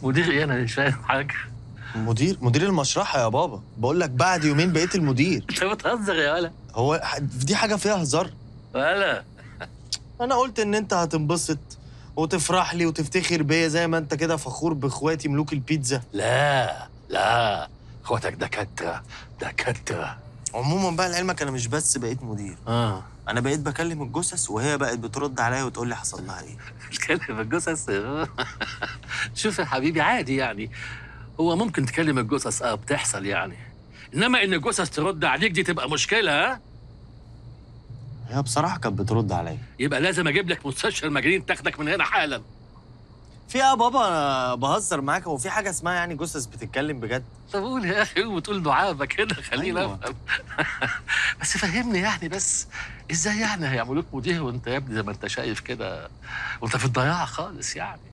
مدير ايه انا مش فاهم حاجه مدير مدير المشرحه يا بابا بقول لك بعد يومين بقيت المدير انت بتهزر يا ولا هو ح- دي حاجه فيها هزار ولا انا قلت ان انت هتنبسط وتفرح لي وتفتخر بيا زي ما انت كده فخور باخواتي ملوك البيتزا لا لا اخواتك دكاتره دكاتره عموما بقى لعلمك انا مش بس بقيت مدير اه انا بقيت بكلم الجثث وهي بقت بترد عليا وتقول لي حصل لها ايه تكلم الجثث شوف يا حبيبي عادي يعني هو ممكن تكلم الجثث اه بتحصل يعني انما ان الجثث ترد عليك دي تبقى مشكله ها هي بصراحه كانت بترد عليا يبقى لازم اجيب لك مستشفى المجانين تاخدك من هنا حالا في ايه يا بابا انا بهزر معاك هو في حاجه اسمها يعني جثث بتتكلم بجد طب قول يا اخي قول وتقول دعابه كده خلينا أيوة. افهم بس فهمني يعني بس ازاي يعني هيعملوك مدير وانت يا ابني زي ما انت شايف كده وانت في الضياع خالص يعني